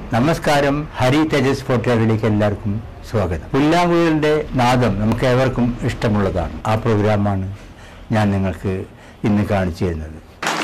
നമസ്കാരം ഹരി തേജസ് ഫോട്ടോയിലേക്ക് എല്ലാവർക്കും സ്വാഗതം പുല്ലാങ്കുഴലിന്റെ നാദം നമുക്ക് ഏവർക്കും ഇഷ്ടമുള്ളതാണ് ആ പ്രോഗ്രാമാണ് ഞാൻ നിങ്ങൾക്ക് ഇന്ന് കാണിച്ചു തരുന്നത്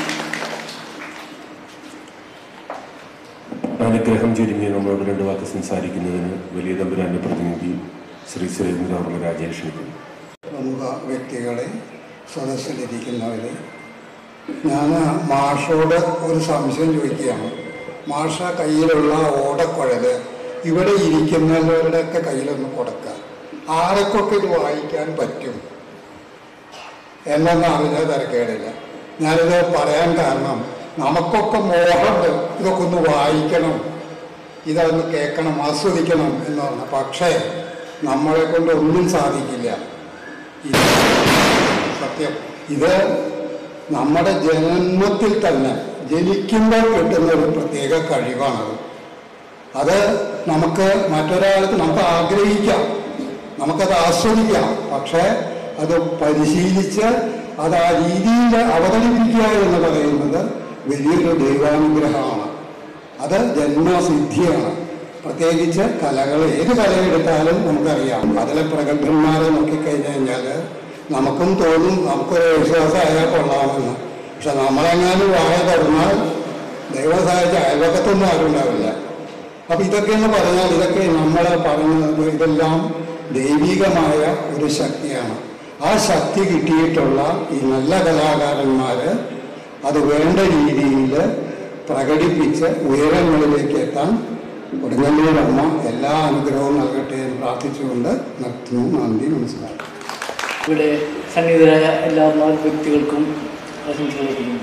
അനുഗ്രഹം ചുരുങ്ങി നമ്മളോട് രണ്ട് വാക്ക് സംസാരിക്കുന്നതിന് വലിയ തമ്പുരാന്റെ പ്രതിനിധി ശ്രീ സുരേന്ദ്ര വർമ്മ രാജേഷ് ക്ഷണിക്കുന്നു പ്രമുഖ വ്യക്തികളെ സദസ്സിലിരിക്കുന്നവരെ ഞാൻ മാഷോട് ഒരു സംശയം ചോദിക്കുകയാണ് മാഷ കയ്യിലുള്ള ഓടക്കുഴല് ഇവിടെ ഇരിക്കുന്നവരുടെയൊക്കെ കയ്യിലൊന്ന് കൊടുക്കുക ആരൊക്കെ ഇത് വായിക്കാൻ പറ്റും എന്നൊന്നും അറിഞ്ഞാൽ തിരക്കേടില്ല ഞാനിത് പറയാൻ കാരണം നമുക്കൊക്കെ മോഹമുണ്ട് ഇതൊക്കെ ഒന്ന് വായിക്കണം ഇതൊന്ന് കേൾക്കണം ആസ്വദിക്കണം എന്ന് പറഞ്ഞു പക്ഷേ നമ്മളെ കൊണ്ട് ഒന്നും സാധിക്കില്ല ഇത് സത്യം ഇത് നമ്മുടെ ജന്മത്തിൽ തന്നെ ജനിക്കുമ്പോൾ കിട്ടുന്ന ഒരു പ്രത്യേക കഴിവാണത് അത് നമുക്ക് മറ്റൊരാൾക്ക് നമുക്ക് ആഗ്രഹിക്കാം നമുക്കത് ആസ്വദിക്കാം പക്ഷേ അത് പരിശീലിച്ച് അത് ആ രീതിയിൽ അവതരിപ്പിക്കുക എന്ന് പറയുന്നത് വലിയൊരു ദൈവാനുഗ്രഹമാണ് അത് ജന്മസിദ്ധിയാണ് പ്രത്യേകിച്ച് കലകൾ ഏത് കലയെടുത്താലും നമുക്കറിയാം അതിലെ പ്രഗത്ഭന്മാരെ നോക്കിക്കഴിഞ്ഞു കഴിഞ്ഞാൽ നമുക്കും തോന്നും നമുക്കൊരു വിശ്വാസമായാൽ കൊള്ളാമെന്ന് പക്ഷെ നമ്മളെങ്ങാനും വായ തുറന്നാൽ ദൈവം സഹായിച്ച അയൽവക്കത്തൊന്നും ആരും ഉണ്ടാവില്ല അപ്പം ഇതൊക്കെയെന്ന് പറഞ്ഞാൽ ഇതൊക്കെ നമ്മൾ പറയുന്നത് ഇതെല്ലാം ദൈവികമായ ഒരു ശക്തിയാണ് ആ ശക്തി കിട്ടിയിട്ടുള്ള ഈ നല്ല കലാകാരന്മാർ അത് വേണ്ട രീതിയിൽ പ്രകടിപ്പിച്ച് ഉയരങ്ങളിലേക്ക് എത്താൻ കൊടുങ്ങല്ലൂർ അമ്മ എല്ലാ അനുഗ്രഹവും നൽകട്ടെ എന്ന് പ്രാർത്ഥിച്ചുകൊണ്ട് നിർത്തുന്നു നന്ദി നമസ്കാരം ഇവിടെ സന്നിഹിതരായ എല്ലാ നാല് വ്യക്തികൾക്കും ആശംസകൾ അറിയിക്കുന്നു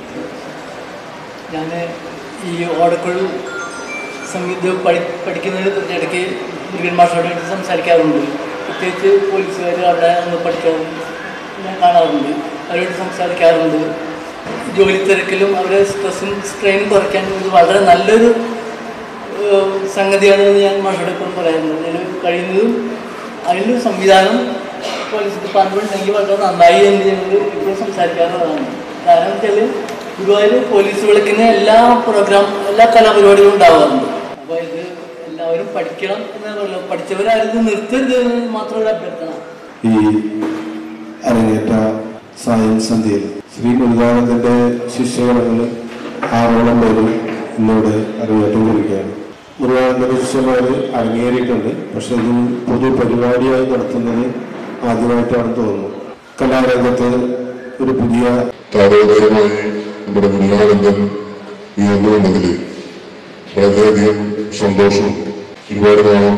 ഞാൻ ഈ ഓടക്കുഴൽ സംഗീതം പഠി പഠിക്കുന്നതിന് ഇടയ്ക്ക് മുരുകൻ മാഷോടായിട്ട് സംസാരിക്കാറുണ്ട് പ്രത്യേകിച്ച് പോലീസുകാർ അവിടെ ഒന്ന് പഠിക്കാൻ ഞാൻ കാണാറുണ്ട് അവരോട് സംസാരിക്കാറുണ്ട് ജോലി തിരക്കിലും അവരെ സ്ട്രെസ്സും സ്ട്രെയിനും കുറയ്ക്കാൻ ഇത് വളരെ നല്ലൊരു ഏഹ്, സംഗതിയാണെന്ന് ഞാൻ മാഷോട് എപ്പോഴും പറയാറുണ്ട് അതിന് കഴിയുന്നതും അതിൻ്റെ സംവിധാനം പോലീസ് ഡിപ്പാർട്ട്മെന്റ് ഉണ്ടെങ്കിൽ വളരെ നന്നായി എന്ന് ഞങ്ങൾ ഇപ്പോൾ സംസാരിക്കാറുള്ളതാണ് കാരണം വെച്ചാൽ ഗുരുവായൂർ പോലീസ് വിളിക്കുന്ന എല്ലാ പ്രോഗ്രാം എല്ലാ കലാപരിപാടികളും ഉണ്ടാവാറുണ്ട് അപ്പോൾ ഇത് എല്ലാവരും പഠിക്കണം എന്ന് പറയുന്നത് പഠിച്ചവരാരും നിർത്തരുത് എന്ന് മാത്രമല്ല അഭ്യർത്ഥന ഈ അരങ്ങേറ്റ സായം സന്ധ്യയിൽ ശ്രീ മുരുകാനന്ദന്റെ ശിഷ്യഗണങ്ങൾ ആറോളം പേര് എന്നോട് അരങ്ങേറ്റം കുറിക്കുകയാണ് മുരുകാനന്ദന്റെ ശിഷ്യന്മാർ അരങ്ങേറിയിട്ടുണ്ട് പക്ഷെ ഇത് പൊതു പരിപാടിയായി നടത്തുന്നത് ആദ്യമായിട്ടാണ് തോന്നുന്നു കലാരംഗത്ത് ഒരു പുതിയ താരോദയമായി നമ്മുടെ മുരുകാനന്ദൻ ഉയർന്നുവന്നതിൽ വളരെയധികം സന്തോഷമുണ്ട് ഒരുപാട് നാളം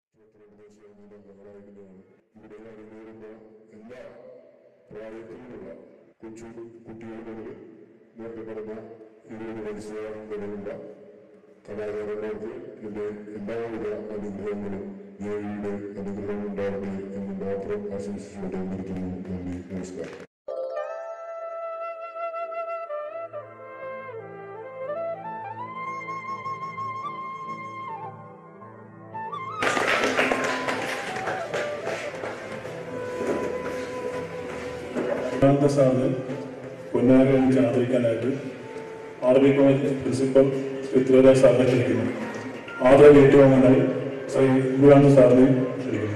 കൊച്ചു കുട്ടികൾ മുതൽ നേരത്തെ പറഞ്ഞ ഇരുപത് വയസ്സുകാരൻ വരെയുള്ള കലാകാരന്മാർക്ക് എൻ്റെ എല്ലാവിധ അനുഗ്രഹങ്ങളും ദേവിയുടെ അനുഗ്രഹം ഉണ്ടാവട്ടെ എന്ന് മാത്രം ആശംസിച്ചുകൊണ്ട് നിർത്തുന്നു നന്ദി നമസ്കാരം രണ്ടാമത്തെ സാറിന് പൊന്നാര എനിക്ക് ആദരിക്കാനായിട്ട് ആർമി കോളേജ് പ്രിൻസിപ്പൽ പൃഥ്വിരാജ് സാറിനെ ക്ഷണിക്കുന്നു ആദരവ് ഏറ്റുവാങ്ങാനായി ശ്രീ ഗുരുവാനന്ദ സാറിനെ ക്ഷണിക്കുന്നു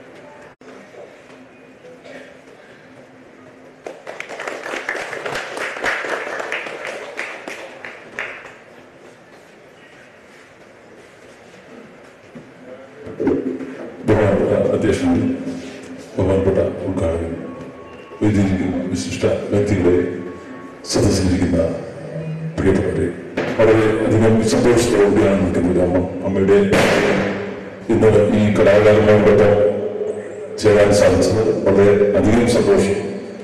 ബഹുമാനപ്പെട്ട അധ്യക്ഷൻ ബഹുമാനപ്പെട്ട ഉദ്ഘാടകൻ വേദിയിരിക്കുന്ന വിശിഷ്ട വ്യക്തികളെ സദസ്സിലിരിക്കുന്ന പ്രിയപ്പെട്ടവരെ വളരെ അധികം സന്തോഷത്തോടെയാണ് നിൽക്കുന്നത് അമ്മ അമ്മയുടെ ഇന്ന് ഈ കലാകാരന്മാരോടൊപ്പം ചേരാൻ സാധിച്ചത് വളരെ അധികം സന്തോഷം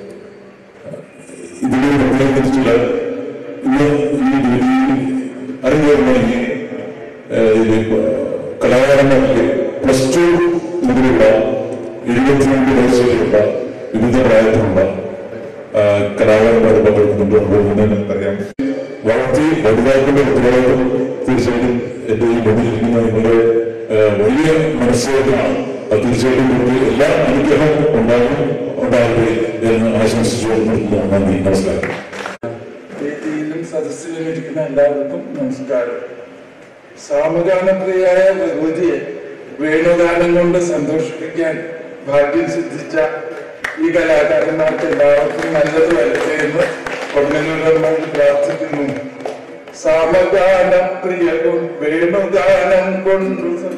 ഇതിനെ പ്രത്യേകിച്ചുള്ള ഇന്ന് ഈ വേദിയിൽ അറിഞ്ഞുകൊണ്ട ഈ ഏഹ്, ഇത് കലാകാരന്മാർക്ക് പ്ലസ് ടു മുതലുള്ള എഴുപത്തിരണ്ട് വയസ്സ് വരെയുള്ള വിവിധ പ്രായത്തിലുള്ള ആ, കലാകാരന്മാർ പങ്കെടുക്കുന്നുണ്ട് അതുപോലെ തന്നെ നമുക്കറിയാം വളർത്തി വലുതാക്കേണ്ട ഉത്തരവാദിത്വം തീർച്ചയായിട്ടും എന്റെ ഈ മുന്നിലിരിക്കുന്ന നിങ്ങളുടെ ആ, വലിയ മനസ്സിലാക്കമാണ് അത് തീർച്ചയായിട്ടും നിങ്ങൾക്ക് എല്ലാ അനുഗ്രഹവും ഉണ്ടാകും ഉണ്ടാകട്ടെ എന്ന് ആശംസിച്ചുകൊണ്ട് നിർത്തുന്നു നന്ദി നമസ്കാരം വേദിയിലും സദസ്സിലും ഇരിക്കുന്ന എല്ലാവർക്കും നമസ്കാരം സാമഗാനപ്രിയായ ഭഗവതിയെ വേണുഗാനം കൊണ്ട് സന്തോഷിപ്പിക്കാൻ ഭാഗ്യം സിദ്ധിച്ച ഈ കലാകാരന്മാർക്ക് എല്ലാവർക്കും നല്ലത് വരട്ടെ എന്ന് കൊടുങ്ങല്ലൂരമ്മയോട് പ്രാർത്ഥിക്കുന്നു സാമഗാനപ്രിയ കൊ- വേണുഗാനം കൊണ്ടു സം-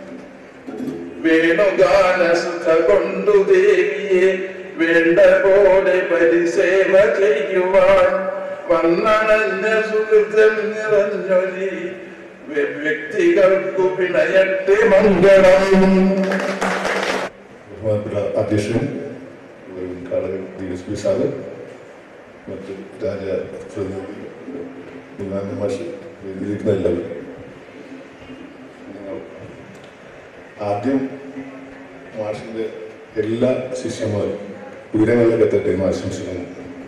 വേണുഗാന സുഖ കൊണ്ടു ദേവിയെ വേണ്ട പോലെ പരിസേവ ചെയ്യുവാൻ വന്നണഞ്ഞ സുഹൃത്തം നിറഞ്ഞൊരി വ്യ- വ്യക്തികൾക്കു പിണയട്ടെ മംഗളം ബഹുമാനപ്പെട്ട അധ്യക്ഷൻ ഉദ്ഘാടകൻ ഡി എസ് പി സാറ് മറ്റ് രാജ പ്രതിനിധി ബഹുമാന മാഷ് വേദിയിരിക്കുന്ന എല്ലാവരും നിങ്ങൾ ആദ്യം മാഷിൻ്റെ എല്ലാ ശിഷ്യന്മാരും ഉയരങ്ങളിലേക്ക് എത്തട്ടെ എന്ന് ആശംസിക്കുന്നു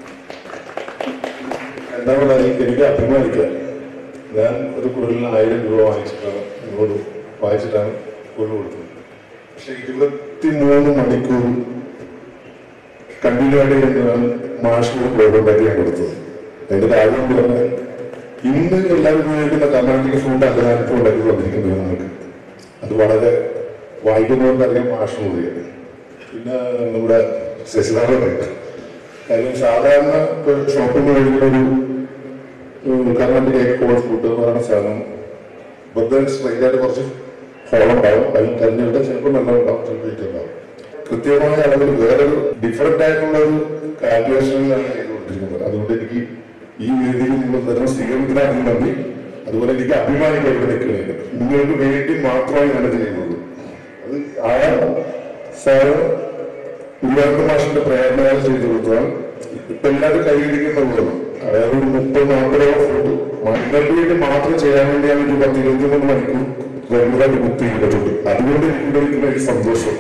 രണ്ടാമതായി എനിക്ക് അഭിമാനിക്കാം ഞാൻ ഒരു കുഴലിന് ആയിരം രൂപ വാങ്ങിച്ചിട്ടാണ് നിങ്ങളോട് വായിച്ചിട്ടാണ് കുഴൽ കൊടുത്തത് പക്ഷെ ഇരുപത്തിമൂന്ന് മണിക്കൂർ കണ്ടിന്യൂവായിട്ട് എന്നാണ് മാഷിന് പ്രോഗ്രാം ഞാൻ കൊടുത്തത് അതിന്റെ കാരണം എന്ന് പറഞ്ഞാൽ ഇന്ന് എല്ലാവരും ഉപയോഗിക്കുന്ന കർണാടക ഫോണ്ട് അല്ല ഞാനിപ്പോൾ ഉണ്ടാക്കി വന്നിരിക്കുന്നത് നമുക്ക് അത് വളരെ വായിക്കുന്നതുകൊണ്ട് അറിയാം മാഷ് കൂടിയാണ് പിന്നെ നമ്മുടെ ശശിധരൻ കാര്യം സാധാരണ ഇപ്പോൾ ഷോപ്പിൽ നിന്ന് കഴിക്കുന്ന ഒരു കർണാടക കോഴ്സ് ഫുഡ് എന്ന് പറയുന്ന സാധനം ബുദ്ധൻ സ്ട്രൈറ്റായിട്ട് കുറച്ച് ഹോളുണ്ടാവും അതിൽ തെരഞ്ഞെടുത്ത ചിലപ്പോൾ നല്ല ഉണ്ടാവും ചിലപ്പോൾ ഇട്ടുണ്ടാവും കൃത്യമായ അളവിൽ വേറൊരു ഡിഫറെന്റ് ആയിട്ടുള്ള ഒരു കാൽക്കുലേഷനിലാണ് ചെയ്തുകൊണ്ടിരിക്കുന്നത് അതുകൊണ്ട് എനിക്ക് ഈ വേദിയിൽ നിങ്ങൾ തരുന്ന സ്വീകരണത്തിനാണ് നന്ദി അതുപോലെ എനിക്ക് അഭിമാനിക്കാൻ ഇവിടെ നിൽക്കുന്നുണ്ട് നിങ്ങൾക്ക് വേണ്ടി മാത്രമാണ് ഞാനത് ചെയ്യുന്നത് അത് ആ സാറ് ഉയർന്ന മാഷിന്റെ പ്രേരണയാൽ ചെയ്തു കൊടുത്തതാണ് ഇപ്പൊ എല്ലാവരും കൈയിടിക്കുന്ന പോലെ അതായത് ഒരു മുപ്പത് നാൽപ്പതോ ഫോട്ടോ നിങ്ങൾക്ക് വേണ്ടി മാത്രം ചെയ്യാൻ വേണ്ടിയാണ് ഒരു പത്ത് ഇരുപത്തി മൂന്ന് മണിക്കൂർ റെഗുലറായിട്ട് ബുക്ക് ചെയ്തിട്ടുണ്ട് അതുകൊണ്ട് എനിക്ക് എനിക്ക് സന്തോഷം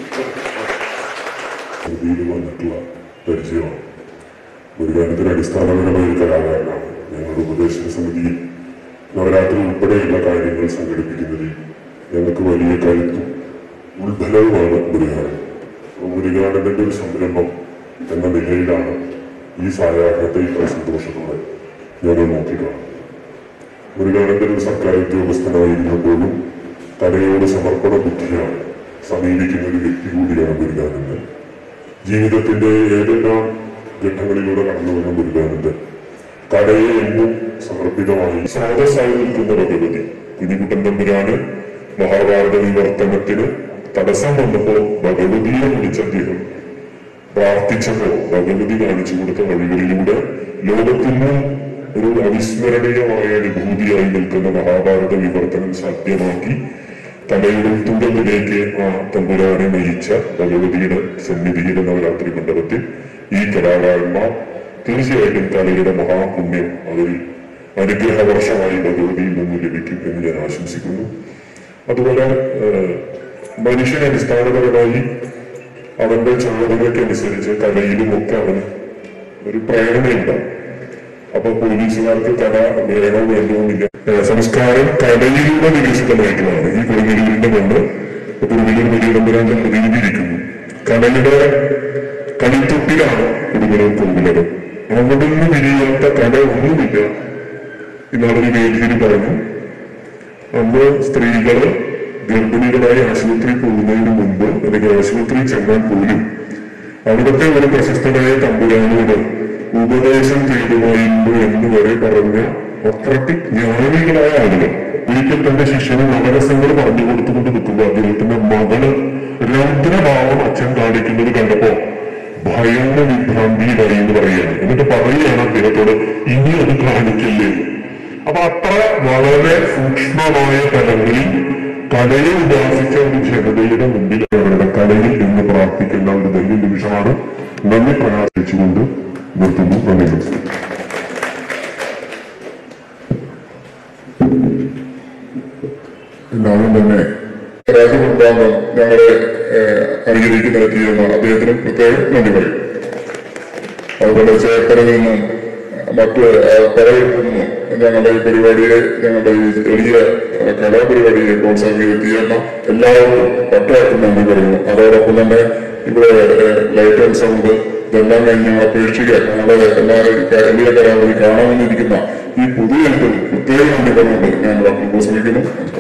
രീതിയിൽ വന്നിട്ടുള്ള പരിചയമാണ് ഒരു ഗാനത്തിന് അടിസ്ഥാനപരമായ ഒരു കലാകാരനാണ് ഞങ്ങളുടെ ഉപദേശക സമിതിയിൽ നവരാത്രി ഉൾപ്പെടെയുള്ള കാര്യങ്ങൾ സംഘടിപ്പിക്കുന്നതിൽ ഞങ്ങൾക്ക് വലിയ കരുത്തും ഉത്ബലവുമാണ് മുരുകാനൻ മുരുകാനന്ദന്റെ ഒരു സംരംഭം എന്ന നിലയിലാണ് ഈ സായാഹ്നത്തെ ഇത്ര സന്തോഷത്തോടെ ഞങ്ങൾ നോക്കിക്കാണും മുരുകാനന്ദൻ ഒരു സർക്കാർ ഉദ്യോഗസ്ഥനായിരുന്നപ്പോഴും കലയോട് സമർപ്പണ ബുദ്ധിയാണ് സമീപിക്കുന്ന ഒരു വ്യക്തി കൂടിയാണ് മുരുകാനന്ദൻ ജീവിതത്തിന്റെ ഏതെല്ലാം ഘട്ടങ്ങളിലൂടെ കടന്നു വന്ന മുരുകാനന്ദൻ കടയെ എന്നും സമർപ്പിതമായി സ്രോതസ്സായി നിൽക്കുന്ന ഭഗവതി കുഞ്ഞിക്കുട്ടൻ തമ്പുരാന് മഹാഭാരത വിവർത്തനത്തിന് തടസ്സം വന്നപ്പോ ഭഗവതിയെ വിളിച്ച അദ്ദേഹം പ്രാർത്ഥിച്ചപ്പോ ഭഗവതി കാണിച്ചു കൊടുത്ത വഴികളിലൂടെ ലോകത്തിന് ഒരു അവിസ്മരണീയമായ അനുഭൂതിയായി നിൽക്കുന്ന മഹാഭാരത വിവർത്തനം സാധ്യമാക്കി തലയുടെ തുങ്കലിലേക്ക് ആ തമ്പുരാനെ നയിച്ച ഭഗവതിയുടെ സന്നിധിയിലെ നവരാത്രി മണ്ഡപത്തിൽ ഈ കലാകാരന്മാർ തീർച്ചയായിട്ടും തലയുടെ മഹാപുണ്യം അവരിൽ അനുഗ്രഹ വർഷമായി ഭഗവതിയിൽ നിന്ന് ലഭിക്കും എന്ന് ഞാൻ ആശംസിക്കുന്നു അതുപോലെ ഏഹ്, മനുഷ്യന് അടിസ്ഥാനപരമായി അവന്റെ ചുമതലയ്ക്കനുസരിച്ച് കലയിലുമൊക്കെ അവന് ഒരു പ്രേരണയുണ്ടാവും അപ്പൊ പോലീസുകാർക്ക് കല വേണോ വേണ്ടോന്നില്ല ഏഹ് സംസ്കാരം കലയിലൂടെ വികസിതമായിട്ടുള്ളതാണ് ഈ കൊടുങ്ങല്ലൂരിന്റെ മണ്ണ് കൊടുങ്ങല്ലൂർ വലിയ തമ്പുരാന്റെ പ്രതിനിധിയിരിക്കുന്നു കലയുടെ കളിത്തൊട്ടിലാണ് കൊടുങ്ങല്ലൂർ പോകുന്നത് അവിടെ നിന്ന് വിരിയാത്ത കല ഒന്നുമില്ല ഇന്നാളൊരു വേദിയിൽ പറഞ്ഞു അന്ന് സ്ത്രീകള് ഗർഭിണികളായി ആശുപത്രി പോകുന്നതിന് മുമ്പ് അല്ലെങ്കിൽ ആശുപത്രി ചെന്നാൽ പോലും അവിടുത്തെ ഒരു പ്രശസ്തനായ തമ്പുരാനോട് ഉപദേശം ചെയ്തുപോയിരുന്നു എന്ന് വരെ പറഞ്ഞ അത്രയ്ക്ക് ജ്ഞാനികളായ ആളുകൾ ഒരിക്കൽ തന്റെ ശിഷ്യന് നവരസങ്ങൾ പറഞ്ഞു കൊടുത്തുകൊണ്ട് നിൽക്കുമ്പോൾ അദ്ദേഹത്തിന്റെ മകള് രൗദ്രഭാവം അച്ഛൻ കാണിക്കുന്നത് കണ്ടപ്പോ ഭയന്ന വിഭ്രാന്തിയിലായി എന്ന് പറയുകയാണ് എന്നിട്ട് പറയുകയാണ് അദ്ദേഹത്തോട് ഇനി അത് കാണിക്കല്ലേ അപ്പൊ അത്ര വളരെ സൂക്ഷ്മമായ തലങ്ങളിൽ കലയെ ഉപാസിച്ച ഒരു ജനതയുടെ മുമ്പിൽ അവരുടെ കലയിൽ നിന്ന് പ്രാർത്ഥിക്കുന്ന ഒരു ധന്യ നിമിഷമാണ് നന്ദി പ്രകാശിച്ചുകൊണ്ട് നിർത്തുന്നു നന്ദി നമസ്കാരം എല്ലാവരും തന്നെ രാജകുടുംബാംഗം ഞങ്ങളെ അനുകരിക്കുന്ന എത്തിയിരുന്ന അദ്ദേഹത്തിന് പ്രത്യേകം നന്ദി പറയും അതുപോലെ ചേർത്തലയിൽ നിന്നും മറ്റ് പലയിടത്തു നിന്നും ഞങ്ങളുടെ ഈ പരിപാടിയെ ഞങ്ങളുടെ ഈ എളിയ ആ, കലാപരിപാടിയെ പ്രോത്സാഹിപ്പിക്കുന്ന എല്ലാവർക്കും പട്ടാക്കും നന്ദി പറയുന്നു അതോടൊപ്പം തന്നെ ഇവിടെ ലൈറ്റ് ആൻഡ് സൗണ്ട് ഇതെല്ലാം കഴിഞ്ഞ് ഞങ്ങൾ അപേക്ഷിക്കാൻ ഞങ്ങളുടെ എല്ലാവരും എളിയ കലാപരി കാണാമെന്നിരിക്കുന്ന ഈ പൊതുജനത്തിൽ പ്രത്യേകം നന്ദി പറഞ്ഞുകൊണ്ട് ഞാൻ വാക്കുകൾ ഉപസംഹരിക്കുന്നു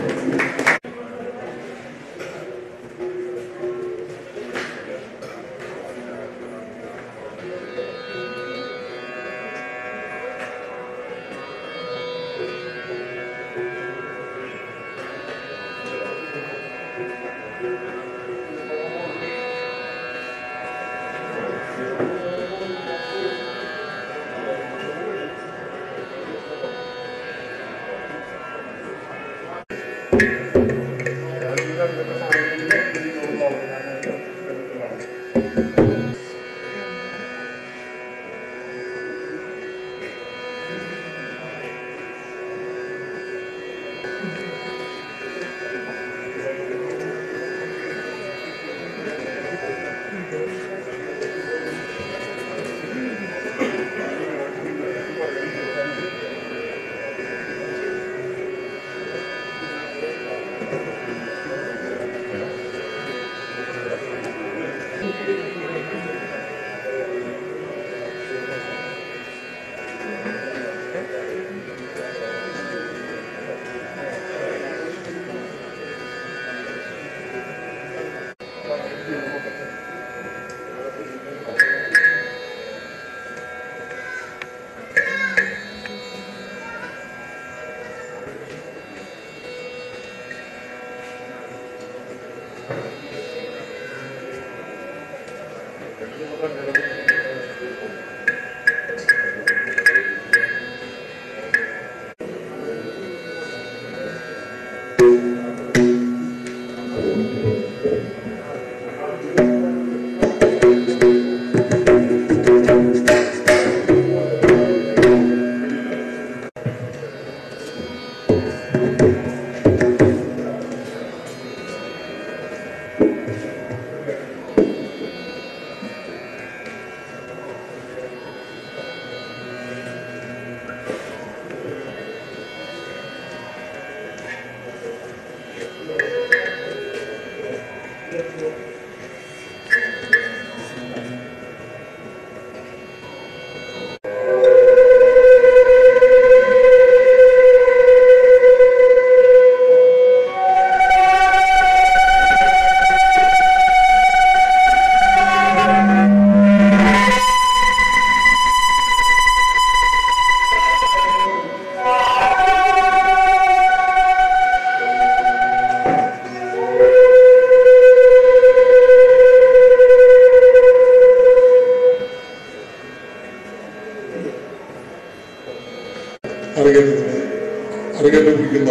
അരങ്ങേറ്റത്തിന് അരങ്ങേറ്റപ്പിക്കുന്ന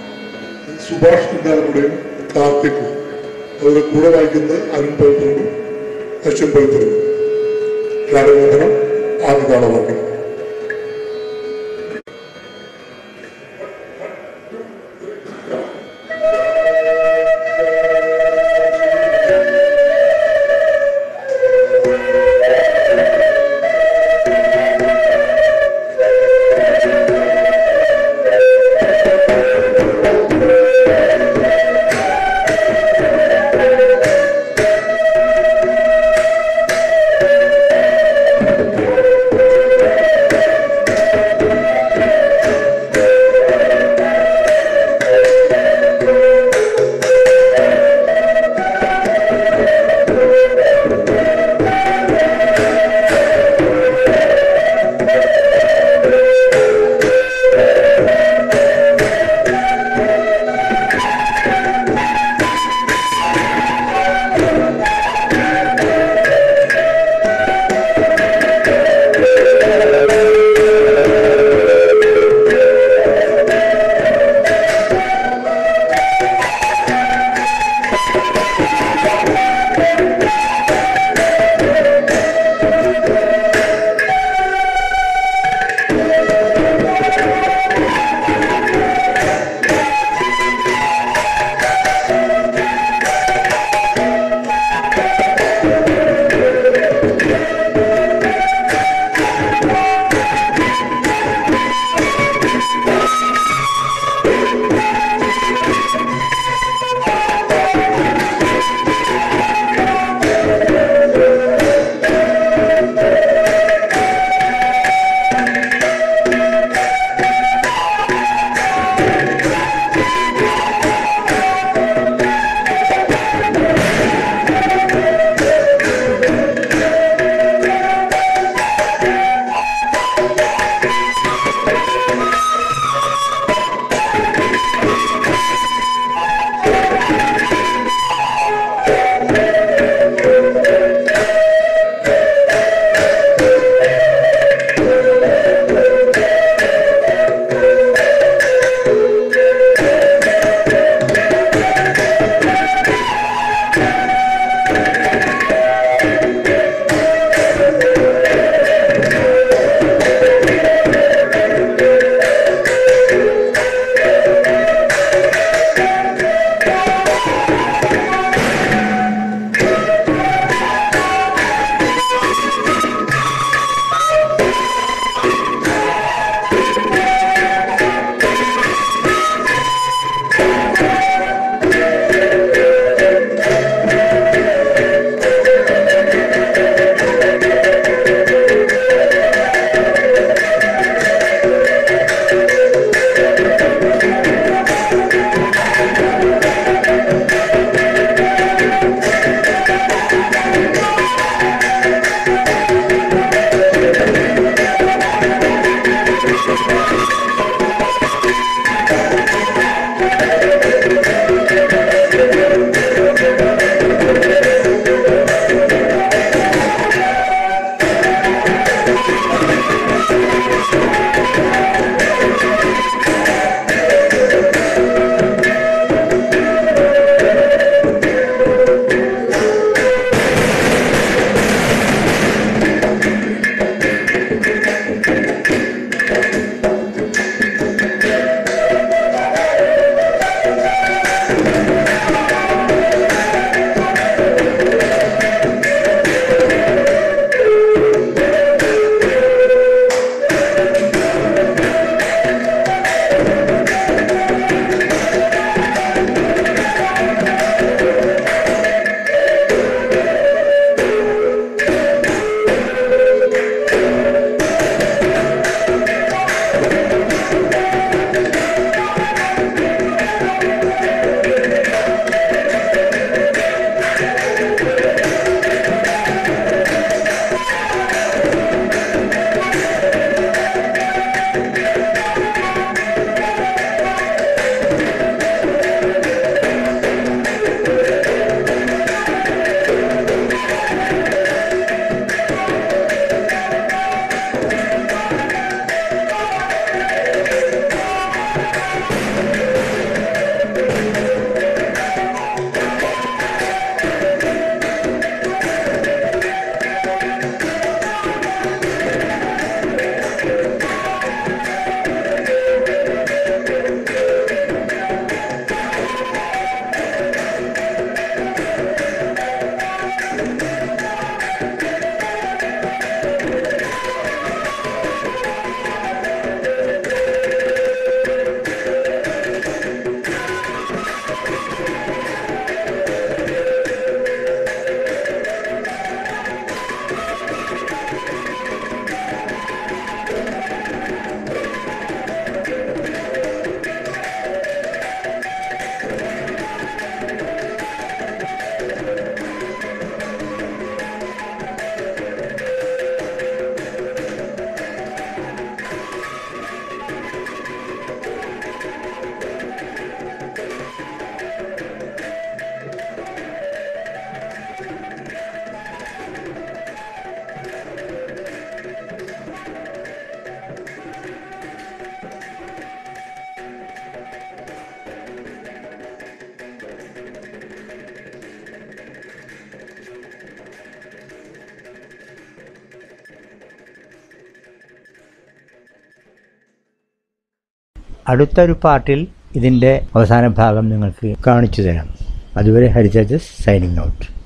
സുഭാഷ് കുഞ്ഞാലക്കുടെയും കാർത്തിക്കും അതുപോലെ കൂടെ വായിക്കുന്നത് അരുൺ പവിത്രനും അശ്വൻ പവിത്രനും രാമമോഹനം ആദ്യകാലമാക്കി Thank അടുത്തൊരു പാർട്ടിൽ ഇതിൻ്റെ അവസാന ഭാഗം നിങ്ങൾക്ക് കാണിച്ചു തരാം അതുവരെ ഹരിചാജസ് സൈനിങ് ഔട്ട്